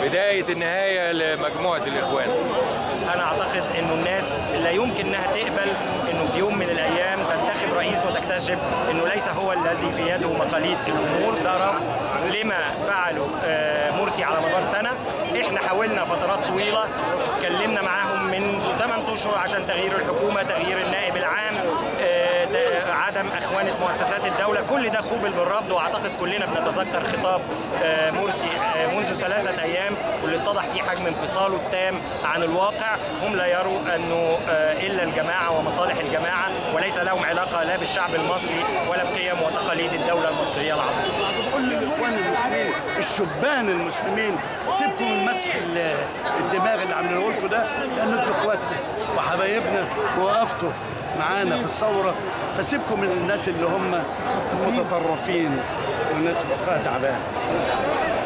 بداية النهاية لمجموعة الإخوان انا اعتقد انه الناس لا يمكن انها تقبل انه في يوم من الايام تنتخب رئيس وتكتشف انه ليس هو الذي في يده مقاليد الامور ده رفض لما فعله آه، مرسي على مدار سنه احنا حاولنا فترات طويله اتكلمنا معاهم من 8 اشهر عشان تغيير الحكومه تغيير النائب العام آه، ت- عدم اخوانه مؤسسات الدوله كل ده قوبل بالرفض واعتقد كلنا بنتذكر خطاب آه، مرسي آه، منذ ثلاثه ايام واللي اتضح فيه حجم انفصاله التام عن الواقع هم لا يروا انه آه، الا الجماعه ومصالح الجماعه وليس لهم علاقه لا بالشعب المصري ولا بقيم وتقاليد الدوله المصريه العظيمه بقول للاخوان المسلمين الشبان المسلمين سيبكم من مسح ال- الدماغ اللي عاملينه لكم ده لان انتوا اخواتنا وحبايبنا ووقفتوا معانا في الثوره فسيبكم من الناس اللي هم متطرفين والناس فيها تعبان